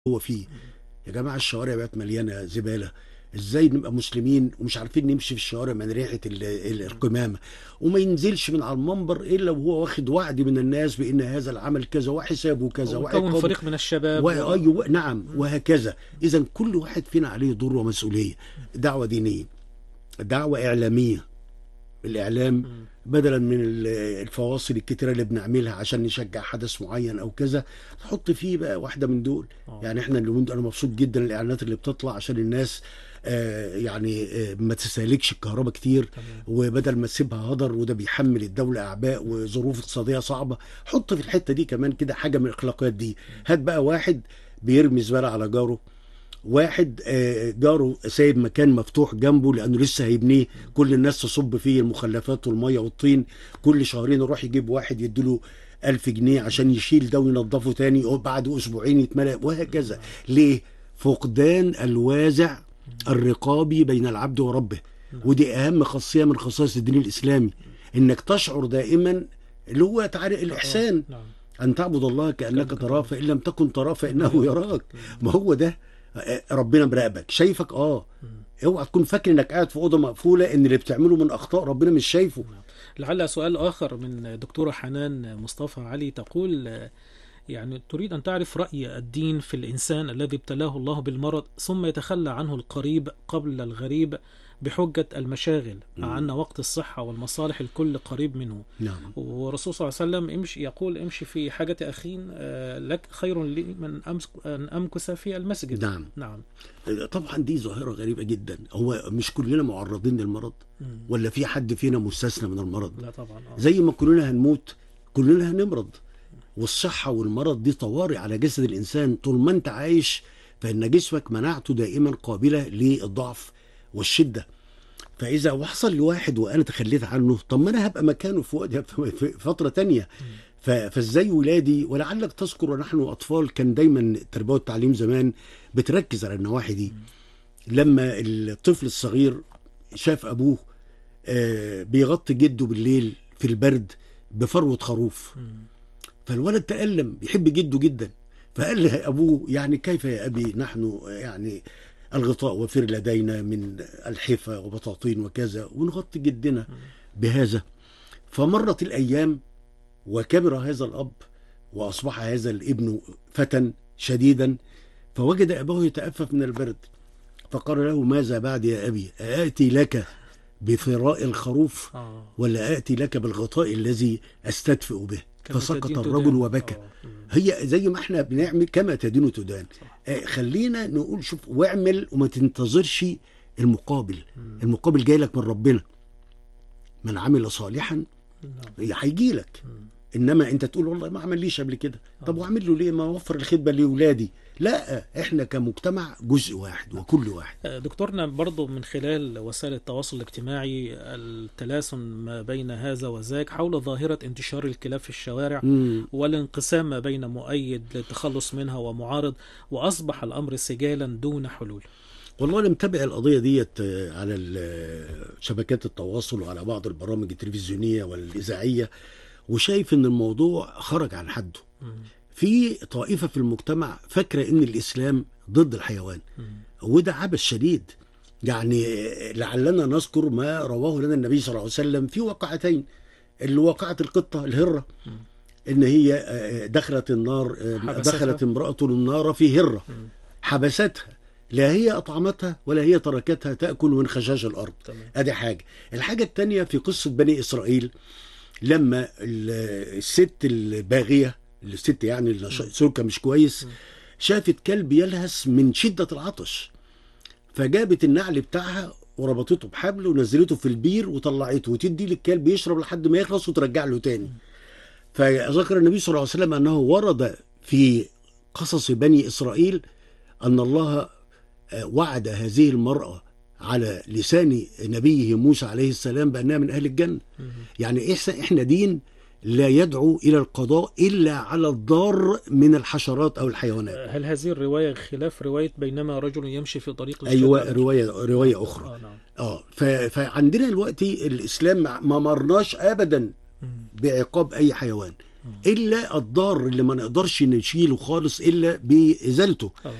هو فيه يا جماعه الشوارع بقت مليانه زباله ازاي نبقى مسلمين ومش عارفين نمشي في الشوارع من ريحه ال- ال- القمامه وما ينزلش من على المنبر الا وهو واخد وعد من الناس بان هذا العمل كذا وحسابه كذا وكون وعقابه فريق من الشباب و... أيوة نعم وهكذا اذا كل واحد فينا عليه دور ومسؤوليه دعوه دينيه دعوه اعلاميه الاعلام بدلا من ال- الفواصل الكتيره اللي بنعملها عشان نشجع حدث معين او كذا نحط فيه بقى واحده من دول آه. يعني احنا اليومين دول انا مبسوط جدا الاعلانات اللي بتطلع عشان الناس آه يعني آه ما تستهلكش الكهرباء كتير تمام. وبدل ما تسيبها هدر وده بيحمل الدوله اعباء وظروف اقتصاديه صعبه حط في الحته دي كمان كده حاجه من الاخلاقيات دي هات بقى واحد بيرمي زباله على جاره واحد آه، جاره سايب مكان مفتوح جنبه لانه لسه هيبنيه كل الناس تصب فيه المخلفات والميه والطين كل شهرين يروح يجيب واحد يديله ألف جنيه عشان يشيل ده وينظفه تاني وبعد أسبوعين يتملأ وهكذا ليه؟ فقدان الوازع الرقابي بين العبد وربه ودي أهم خاصية من خصائص الدين الإسلامي إنك تشعر دائما اللي هو تعالى الإحسان نعم أن تعبد الله كأنك كأنك تراه فإن لم تكن تراه فإنه يراك ما هو ده آه، ربنا مراقبك شايفك اه اوعى تكون فاكر انك قاعد في اوضه مقفوله ان اللي بتعمله من اخطاء ربنا مش شايفه لعل سؤال آخر من دكتورة حنان مصطفى علي تقول آه، يعني تريد أن تعرف رأي الدين في الإنسان الذي ابتلاه الله بالمرض ثم يتخلى عنه القريب قبل الغريب بحجة المشاغل مع أن وقت الصحة والمصالح الكل قريب منه نعم والرسول صلى الله عليه وسلم امشي يقول امشي في حاجة أخي آه، لك خير لي من أمس- أن أمكث في المسجد نعم نعم طبعا دي ظاهره غريبه جدا هو مش كلنا معرضين للمرض مم. ولا في حد فينا مستثنى من المرض لا طبعا آه. زي ما كلنا هنموت كلنا هنمرض والصحة والمرض دي طوارئ على جسد الإنسان طول ما أنت عايش فإن جسمك مناعته دائما قابلة للضعف والشدة فإذا وحصل لواحد وأنا تخليت عنه طب ما أنا هبقى مكانه في وقت في فترة تانية ف- فازاي ولادي ولعلك تذكر ونحن أطفال كان دايما التربية والتعليم زمان بتركز على النواحي دي لما الطفل الصغير شاف أبوه آه، بيغطي جده بالليل في البرد بفروة خروف مم. فالولد تألم يحب جده جدا فقال له أبوه يعني كيف يا أبي نحن يعني الغطاء وفر لدينا من الحفة وبطاطين وكذا ونغطي جدنا بهذا فمرت الأيام وكبر هذا الأب وأصبح هذا الابن فتى شديدا فوجد أباه يتأفف من البرد فقال له ماذا بعد يا أبي آتي لك بثراء الخروف آه. ولا آتي لك بالغطاء الذي أستدفئ به كما فسقط تدين الرجل تدان. وبكى آه. مم. هي زي ما احنا بنعمل كما تدين تدان صح. آه خلينا نقول شوف واعمل وما تنتظرش المقابل مم. المقابل جاي لك من ربنا من عمل صالحا نعم. هيجي لك مم. انما انت تقول والله ما عمليش قبل كده طب واعمل له ليه ما اوفر الخدمه لاولادي لا احنا كمجتمع جزء واحد وكل واحد دكتورنا برضو من خلال وسائل التواصل الاجتماعي التلاسن ما بين هذا وذاك حول ظاهرة انتشار الكلاب في الشوارع مم. والانقسام ما بين مؤيد للتخلص منها ومعارض وأصبح الأمر سجالا دون حلول والله انا متابع القضيه ديت آه، على ال- شبكات التواصل وعلى بعض البرامج التلفزيونيه والاذاعيه وشايف ان الموضوع خرج عن حده مم. في طائفه في المجتمع فاكره ان الاسلام ضد الحيوان مم. وده عبث شديد يعني آه، لعلنا نذكر ما رواه لنا النبي صلى الله عليه وسلم في واقعتين اللي وقعة القطة الهرة مم. ان هي آه، دخلت النار آه، حبستها. دخلت امرأة النار في هرة مم. حبستها لا هي أطعمتها ولا هي تركتها تأكل من خشاش الأرض تمام ادي حاجه الحاجه التانية في قصه بني اسرائيل لما ال- الست الباغيه الست يعني اللي ش- سلوكها مش كويس شافت كلب يلهث من شده العطش فجابت النعل بتاعها وربطته بحبل ونزلته في البير وطلعته وتدي للكلب يشرب لحد ما يخلص وترجع له تاني فذكر النبي صلى الله عليه وسلم انه ورد في قصص بني اسرائيل ان الله آه، وعد هذه المراه على لسان نبيه موسى عليه السلام بانها من اهل الجنه مم. يعني احنا احنا دين لا يدعو الى القضاء الا على الضار من الحشرات او الحيوانات هل هذه الرواية خلاف رواية بينما رجل يمشي في طريق ايوه الشجرة؟ روايه روايه اخرى آه نعم اه ف- فعندنا دلوقتي الاسلام ما مرناش ابدا مم. بعقاب اي حيوان الا الضار اللي ما نقدرش نشيله خالص الا بازالته آه.